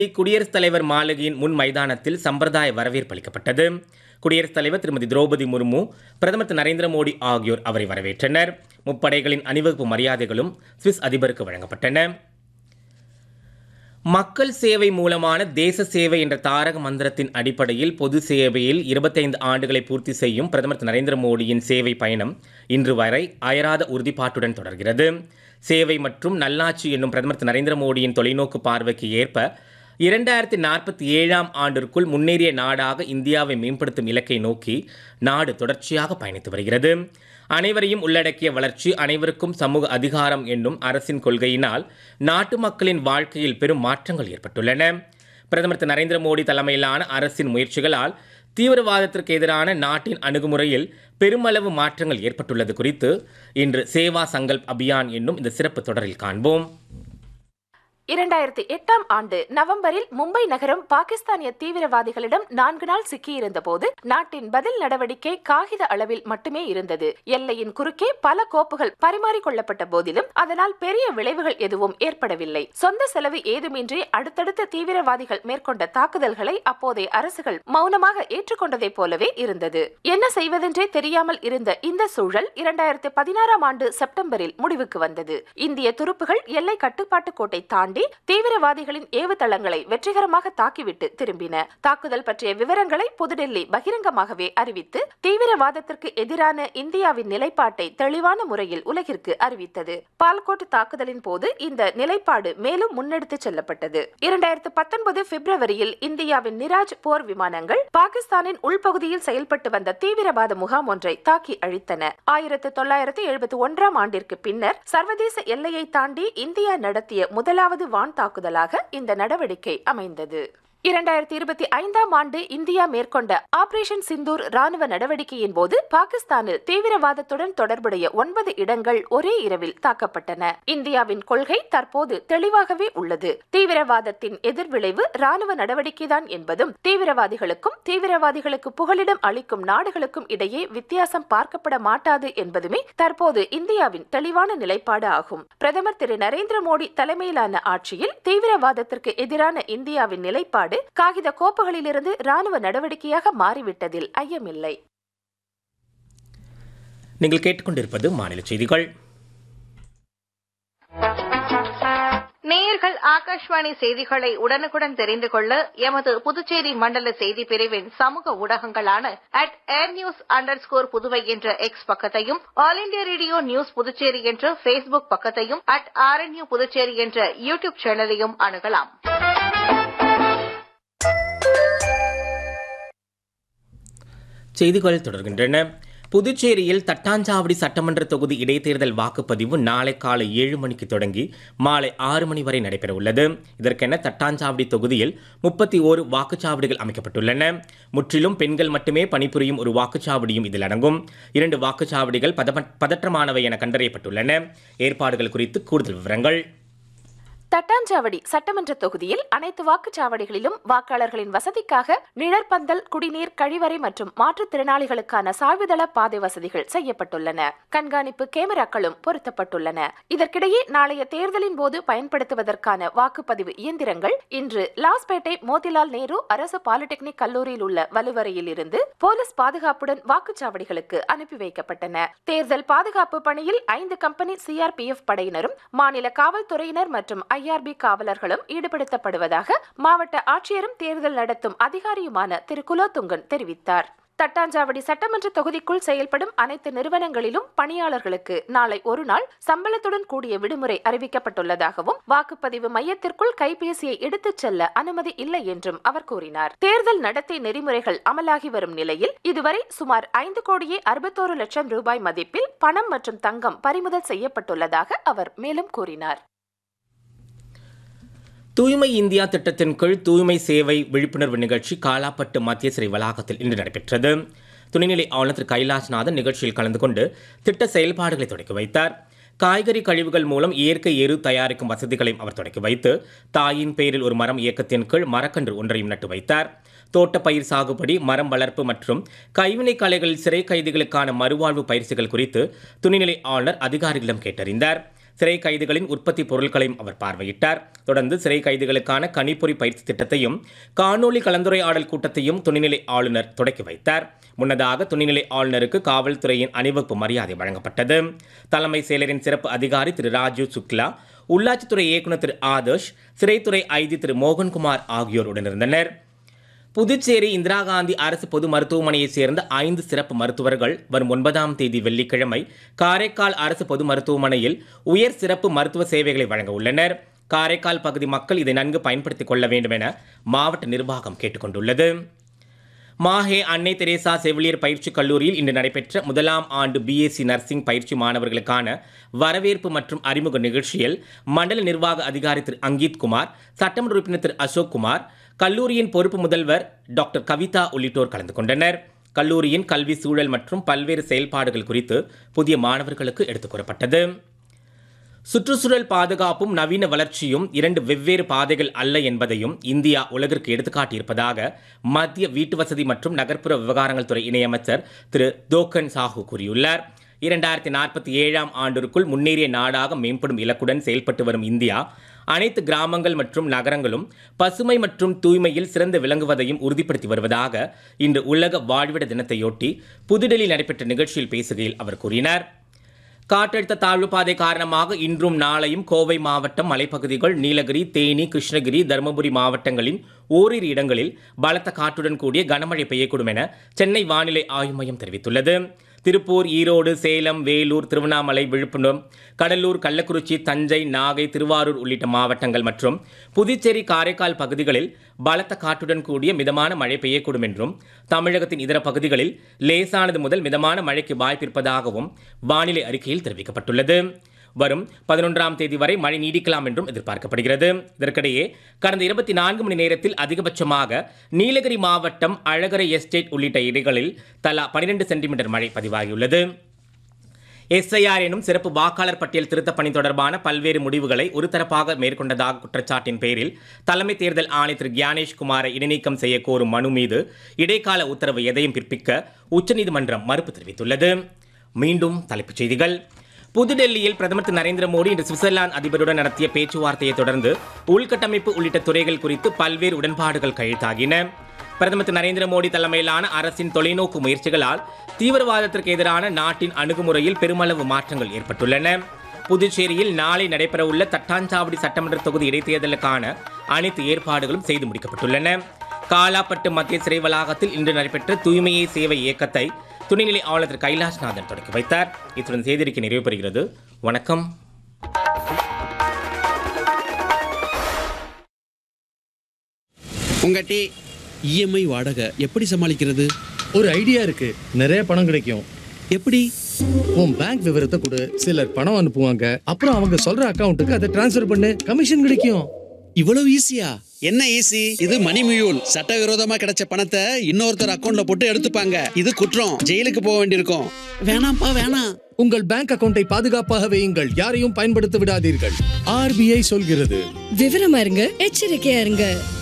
குடியரசுத் தலைவர் மாளிகையின் முன் மைதானத்தில் சம்பிரதாய வரவேற்பு அளிக்கப்பட்டது குடியரசுத் தலைவர் திருமதி திரௌபதி முர்மு பிரதமர் திரு நரேந்திர மோடி ஆகியோர் அவரை வரவேற்றனர் முப்படைகளின் அணிவகுப்பு மரியாதைகளும் சுவிஸ் அதிபருக்கு வழங்கப்பட்டன மக்கள் சேவை மூலமான தேச சேவை என்ற தாரக மந்திரத்தின் அடிப்படையில் பொது சேவையில் இருபத்தைந்து ஆண்டுகளை பூர்த்தி செய்யும் பிரதமர் திரு நரேந்திர மோடியின் சேவை பயணம் இன்று வரை அயராத உறுதிப்பாட்டுடன் தொடர்கிறது சேவை மற்றும் நல்லாட்சி என்னும் பிரதமர் திரு நரேந்திர மோடியின் தொலைநோக்கு பார்வைக்கு ஏற்ப இரண்டாயிரத்தி நாற்பத்தி ஏழாம் ஆண்டிற்குள் முன்னேறிய நாடாக இந்தியாவை மேம்படுத்தும் இலக்கை நோக்கி நாடு தொடர்ச்சியாக பயணித்து வருகிறது அனைவரையும் உள்ளடக்கிய வளர்ச்சி அனைவருக்கும் சமூக அதிகாரம் என்னும் அரசின் கொள்கையினால் நாட்டு மக்களின் வாழ்க்கையில் பெரும் மாற்றங்கள் ஏற்பட்டுள்ளன பிரதமர் திரு நரேந்திர மோடி தலைமையிலான அரசின் முயற்சிகளால் தீவிரவாதத்திற்கு எதிரான நாட்டின் அணுகுமுறையில் பெருமளவு மாற்றங்கள் ஏற்பட்டுள்ளது குறித்து இன்று சேவா சங்கல்ப் அபியான் என்னும் இந்த சிறப்பு தொடரில் காண்போம் இரண்டாயிரத்தி எட்டாம் ஆண்டு நவம்பரில் மும்பை நகரம் பாகிஸ்தானிய தீவிரவாதிகளிடம் நான்கு நாள் சிக்கியிருந்த போது நாட்டின் பதில் நடவடிக்கை காகித அளவில் மட்டுமே இருந்தது எல்லையின் குறுக்கே பல கோப்புகள் பரிமாறிக்கொள்ளப்பட்ட போதிலும் அதனால் பெரிய விளைவுகள் எதுவும் ஏற்படவில்லை சொந்த செலவு ஏதுமின்றி அடுத்தடுத்த தீவிரவாதிகள் மேற்கொண்ட தாக்குதல்களை அப்போதைய அரசுகள் மௌனமாக ஏற்றுக்கொண்டதைப் போலவே இருந்தது என்ன செய்வதென்றே தெரியாமல் இருந்த இந்த சூழல் இரண்டாயிரத்தி பதினாறாம் ஆண்டு செப்டம்பரில் முடிவுக்கு வந்தது இந்திய துருப்புகள் எல்லை கட்டுப்பாட்டு கோட்டை தாண்டி தீவிரவாதிகளின் ஏவுதளங்களை வெற்றிகரமாக தாக்கிவிட்டு திரும்பின தாக்குதல் பற்றிய விவரங்களை புதுடெல்லி பகிரங்கமாகவே அறிவித்து தீவிரவாதத்திற்கு எதிரான இந்தியாவின் நிலைப்பாட்டை தெளிவான முறையில் உலகிற்கு அறிவித்தது பால்கோட் தாக்குதலின் போது இந்த நிலைப்பாடு மேலும் முன்னெடுத்துச் செல்லப்பட்டது இரண்டாயிரத்து பத்தொன்பது பிப்ரவரியில் இந்தியாவின் நிராஜ் போர் விமானங்கள் பாகிஸ்தானின் உள்பகுதியில் செயல்பட்டு வந்த தீவிரவாத முகாம் ஒன்றை தாக்கி அழித்தன ஆயிரத்து தொள்ளாயிரத்து எழுபத்தி ஒன்றாம் ஆண்டிற்கு பின்னர் சர்வதேச எல்லையை தாண்டி இந்தியா நடத்திய முதலாவது வான் தாக்குதலாக இந்த நடவடிக்கை அமைந்தது இரண்டாயிரத்தி இருபத்தி ஐந்தாம் ஆண்டு இந்தியா மேற்கொண்ட ஆபரேஷன் சிந்தூர் ராணுவ நடவடிக்கையின் போது பாகிஸ்தானில் தீவிரவாதத்துடன் தொடர்புடைய ஒன்பது இடங்கள் ஒரே இரவில் தாக்கப்பட்டன இந்தியாவின் கொள்கை தற்போது தெளிவாகவே உள்ளது தீவிரவாதத்தின் எதிர்விளைவு ராணுவ நடவடிக்கைதான் என்பதும் தீவிரவாதிகளுக்கும் தீவிரவாதிகளுக்கு புகலிடம் அளிக்கும் நாடுகளுக்கும் இடையே வித்தியாசம் பார்க்கப்பட மாட்டாது என்பதுமே தற்போது இந்தியாவின் தெளிவான நிலைப்பாடு ஆகும் பிரதமர் திரு நரேந்திர மோடி தலைமையிலான ஆட்சியில் தீவிரவாதத்திற்கு எதிரான இந்தியாவின் நிலைப்பாடு நிலைப்பாடு காகித கோப்புகளிலிருந்து ராணுவ நடவடிக்கையாக மாறிவிட்டதில் ஐயமில்லை நீங்கள் கேட்டுக்கொண்டிருப்பது மாநில செய்திகள் நேயர்கள் ஆகாஷ்வாணி செய்திகளை உடனுக்குடன் தெரிந்து கொள்ள எமது புதுச்சேரி மண்டல செய்தி பிரிவின் சமூக ஊடகங்களான at air news under score Puduvai என்ற எக்ஸ் பக்கத்தையும் All India Radio news Puducherry என்ற பேஸ்புக் பக்கத்தையும் அட் ஆர்என்யூ புதுச்சேரி என்ற யூ டியூப் சேனலையும் அணுகலாம் செய்திகள் தொடர்கின்றன புதுச்சேரியில் தட்டாஞ்சாவடி சட்டமன்ற தொகுதி இடைத்தேர்தல் வாக்குப்பதிவு நாளை காலை ஏழு மணிக்கு தொடங்கி மாலை ஆறு மணி வரை நடைபெற உள்ளது இதற்கென தட்டாஞ்சாவடி தொகுதியில் முப்பத்தி ஓரு வாக்குச்சாவடிகள் அமைக்கப்பட்டுள்ளன முற்றிலும் பெண்கள் மட்டுமே பணிபுரியும் ஒரு வாக்குச்சாவடியும் இதில் அடங்கும் இரண்டு வாக்குச்சாவடிகள் பதற்றமானவை என கண்டறியப்பட்டுள்ளன ஏற்பாடுகள் குறித்து கூடுதல் விவரங்கள் தட்டாஞ்சாவடி சட்டமன்ற தொகுதியில் அனைத்து வாக்குச்சாவடிகளிலும் வாக்காளர்களின் வசதிக்காக நிழற்பந்தல் குடிநீர் கழிவறை மற்றும் மாற்றுத்திறனாளிகளுக்கான சாய்வுதள பாதை வசதிகள் செய்யப்பட்டுள்ளன கண்காணிப்பு கேமராக்களும் பொருத்தப்பட்டுள்ளன இதற்கிடையே நாளைய தேர்தலின் போது பயன்படுத்துவதற்கான வாக்குப்பதிவு இயந்திரங்கள் இன்று லாஸ்பேட்டை மோதிலால் நேரு அரசு பாலிடெக்னிக் கல்லூரியில் உள்ள வலுவறையில் இருந்து போலீஸ் பாதுகாப்புடன் வாக்குச்சாவடிகளுக்கு அனுப்பி வைக்கப்பட்டன தேர்தல் பாதுகாப்பு பணியில் ஐந்து கம்பெனி சிஆர்பிஎஃப் படையினரும் மாநில காவல்துறையினர் மற்றும் ஐஆர்பி காவலர்களும் ஈடுபடுத்தப்படுவதாக மாவட்ட ஆட்சியரும் தேர்தல் நடத்தும் அதிகாரியுமான திரு குலோத்துங்கன் தெரிவித்தார் தட்டாஞ்சாவடி சட்டமன்ற தொகுதிக்குள் செயல்படும் அனைத்து நிறுவனங்களிலும் பணியாளர்களுக்கு நாளை ஒரு நாள் சம்பளத்துடன் கூடிய விடுமுறை அறிவிக்கப்பட்டுள்ளதாகவும் வாக்குப்பதிவு மையத்திற்குள் கைபேசியை எடுத்துச் செல்ல அனுமதி இல்லை என்றும் அவர் கூறினார் தேர்தல் நடத்தை நெறிமுறைகள் அமலாகி வரும் நிலையில் இதுவரை சுமார் ஐந்து கோடியே அறுபத்தோரு லட்சம் ரூபாய் மதிப்பில் பணம் மற்றும் தங்கம் பறிமுதல் செய்யப்பட்டுள்ளதாக அவர் மேலும் கூறினார் தூய்மை இந்தியா திட்டத்தின் கீழ் தூய்மை சேவை விழிப்புணர்வு நிகழ்ச்சி காலாப்பட்டு மத்திய சிறை வளாகத்தில் இன்று நடைபெற்றது துணைநிலை ஆளுநர் திரு கைலாஷ்நாதன் நிகழ்ச்சியில் கலந்து கொண்டு திட்ட செயல்பாடுகளை தொடக்கி வைத்தார் காய்கறி கழிவுகள் மூலம் இயற்கை எரு தயாரிக்கும் வசதிகளையும் அவர் தொடக்கி வைத்து தாயின் பெயரில் ஒரு மரம் இயக்கத்தின் கீழ் மரக்கன்று ஒன்றையும் நட்டு வைத்தார் தோட்டப்பயிர் சாகுபடி மரம் வளர்ப்பு மற்றும் கைவினை கலைகளில் சிறை கைதிகளுக்கான மறுவாழ்வு பயிற்சிகள் குறித்து துணைநிலை ஆளுநர் அதிகாரிகளிடம் கேட்டறிந்தார் சிறை கைதிகளின் உற்பத்தி பொருட்களையும் அவர் பார்வையிட்டார் தொடர்ந்து சிறை கைதிகளுக்கான கணிப்பொறி பயிற்சி திட்டத்தையும் காணொலி கலந்துரையாடல் கூட்டத்தையும் துணைநிலை ஆளுநர் தொடக்கி வைத்தார் முன்னதாக துணைநிலை ஆளுநருக்கு காவல்துறையின் அணிவகுப்பு மரியாதை வழங்கப்பட்டது தலைமை செயலரின் சிறப்பு அதிகாரி திரு ராஜீவ் சுக்லா உள்ளாட்சித்துறை இயக்குநர் திரு ஆதர்ஷ் சிறைத்துறை ஐதி திரு மோகன்குமார் ஆகியோர் உடனிருந்தனர் புதுச்சேரி இந்திரா காந்தி அரசு பொது மருத்துவமனையைச் சேர்ந்த ஐந்து சிறப்பு மருத்துவர்கள் வரும் ஒன்பதாம் தேதி வெள்ளிக்கிழமை காரைக்கால் அரசு பொது மருத்துவமனையில் உயர் சிறப்பு மருத்துவ சேவைகளை வழங்க உள்ளனர் காரைக்கால் பகுதி மக்கள் இதை நன்கு பயன்படுத்திக் கொள்ள வேண்டும் என மாவட்ட நிர்வாகம் கேட்டுக்கொண்டுள்ளது மாஹே அன்னை தெரேசா செவிலியர் பயிற்சி கல்லூரியில் இன்று நடைபெற்ற முதலாம் ஆண்டு பிஎஸ்சி நர்சிங் பயிற்சி மாணவர்களுக்கான வரவேற்பு மற்றும் அறிமுக நிகழ்ச்சியில் மண்டல நிர்வாக அதிகாரி திரு அங்கீத் குமார் சட்டமன்ற உறுப்பினர் திரு அசோக் குமார் கல்லூரியின் பொறுப்பு முதல்வர் டாக்டர் கவிதா உள்ளிட்டோர் கலந்து கொண்டனர் கல்லூரியின் கல்வி சூழல் மற்றும் பல்வேறு செயல்பாடுகள் குறித்து புதிய மாணவர்களுக்கு எடுத்துக் கூறப்பட்டது சுற்றுச்சூழல் பாதுகாப்பும் நவீன வளர்ச்சியும் இரண்டு வெவ்வேறு பாதைகள் அல்ல என்பதையும் இந்தியா உலகிற்கு எடுத்துக்காட்டியிருப்பதாக மத்திய வீட்டு வசதி மற்றும் நகர்ப்புற விவகாரங்கள் துறை இணையமைச்சர் திரு தோக்கன் சாஹூ கூறியுள்ளார் இரண்டாயிரத்தி நாற்பத்தி ஏழாம் ஆண்டிற்குள் முன்னேறிய நாடாக மேம்படும் இலக்குடன் செயல்பட்டு வரும் இந்தியா அனைத்து கிராமங்கள் மற்றும் நகரங்களும் பசுமை மற்றும் தூய்மையில் சிறந்து விளங்குவதையும் உறுதிப்படுத்தி வருவதாக இன்று உலக வாழ்விட தினத்தையொட்டி புதுடெல்லியில் நடைபெற்ற நிகழ்ச்சியில் பேசுகையில் அவர் கூறினார் காற்றழுத்த தாழ்வு பாதை காரணமாக இன்றும் நாளையும் கோவை மாவட்டம் மலைப்பகுதிகள் நீலகிரி தேனி கிருஷ்ணகிரி தருமபுரி மாவட்டங்களின் ஓரிரு இடங்களில் பலத்த காற்றுடன் கூடிய கனமழை பெய்யக்கூடும் என சென்னை வானிலை ஆய்வு மையம் தெரிவித்துள்ளது திருப்பூர் ஈரோடு சேலம் வேலூர் திருவண்ணாமலை விழுப்புரம் கடலூர் கள்ளக்குறிச்சி தஞ்சை நாகை திருவாரூர் உள்ளிட்ட மாவட்டங்கள் மற்றும் புதுச்சேரி காரைக்கால் பகுதிகளில் பலத்த காற்றுடன் கூடிய மிதமான மழை பெய்யக்கூடும் என்றும் தமிழகத்தின் இதர பகுதிகளில் லேசானது முதல் மிதமான மழைக்கு வாய்ப்பிருப்பதாகவும் வானிலை அறிக்கையில் தெரிவிக்கப்பட்டுள்ளது வரும் பதினொன்றாம் தேதி வரை மழை நீடிக்கலாம் என்றும் எதிர்பார்க்கப்படுகிறது இதற்கிடையே கடந்த இருபத்தி நான்கு மணி நேரத்தில் அதிகபட்சமாக நீலகிரி மாவட்டம் அழகரை எஸ்டேட் உள்ளிட்ட இடங்களில் தலா பனிரெண்டு சென்டிமீட்டர் மழை பதிவாகியுள்ளது எஸ்ஐஆர் எனும் சிறப்பு வாக்காளர் பட்டியல் திருத்தப் பணி தொடர்பான பல்வேறு முடிவுகளை ஒருதரப்பாக மேற்கொண்டதாக குற்றச்சாட்டின் பேரில் தலைமை தேர்தல் ஆணையர் திரு கியானேஷ் குமாரை இடைநீக்கம் செய்ய கோரும் மனு மீது இடைக்கால உத்தரவு எதையும் பிறப்பிக்க உச்சநீதிமன்றம் மறுப்பு தெரிவித்துள்ளது மீண்டும் தலைப்புச் செய்திகள் புதுடெல்லியில் பிரதமர் திரு நரேந்திர மோடி இன்று சுவிட்சர்லாந்து அதிபருடன் நடத்திய பேச்சுவார்த்தையை தொடர்ந்து உள்கட்டமைப்பு உள்ளிட்ட துறைகள் குறித்து பல்வேறு உடன்பாடுகள் கையெழுத்தாகின பிரதமர் திரு நரேந்திர மோடி தலைமையிலான அரசின் தொலைநோக்கு முயற்சிகளால் தீவிரவாதத்திற்கு எதிரான நாட்டின் அணுகுமுறையில் பெருமளவு மாற்றங்கள் ஏற்பட்டுள்ளன புதுச்சேரியில் நாளை நடைபெறவுள்ள தட்டாஞ்சாவடி சட்டமன்ற தொகுதி இடைத்தேர்தலுக்கான அனைத்து ஏற்பாடுகளும் செய்து முடிக்கப்பட்டுள்ளன காலாப்பட்டு மத்திய சிறை வளாகத்தில் இன்று நடைபெற்ற தூய்மையே சேவை இயக்கத்தை துணைநிலை ஆளுநர் திரு கைலாஷ்நாதன் தொடங்கி வைத்தார் இத்துடன் செய்திருக்கை நிறைவு பெறுகிறது வணக்கம் உங்க டீ இஎம்ஐ வாடகை எப்படி சமாளிக்கிறது ஒரு ஐடியா இருக்கு நிறைய பணம் கிடைக்கும் எப்படி உன் பேங்க் விவரத்தை கொடு சிலர் பணம் அனுப்புவாங்க அப்புறம் அவங்க சொல்ற அக்கவுண்ட்டுக்கு அதை டிரான்ஸ்ஃபர் பண்ணு கமிஷன் கிடைக்கும் இவ்வளவு ஈஸியா என்ன ஈஸி இது மணி மியூல் சட்டவிரோதமா கிடைச்ச பணத்தை இன்னொருத்தர் அக்கவுண்ட்ல போட்டு எடுத்துப்பாங்க இது குற்றம் ஜெயிலுக்கு போக வேண்டியிருக்கும் வேணாம்ப்பா வேணாம் உங்கள் பேங்க் அக்கவுண்டை பாதுகாப்பாக வையுங்கள் யாரையும் பயன்படுத்த விடாதீர்கள் ஆர்பிஐ சொல்கிறது விவரமா இருங்க எச்சரிக்கையா இருங்க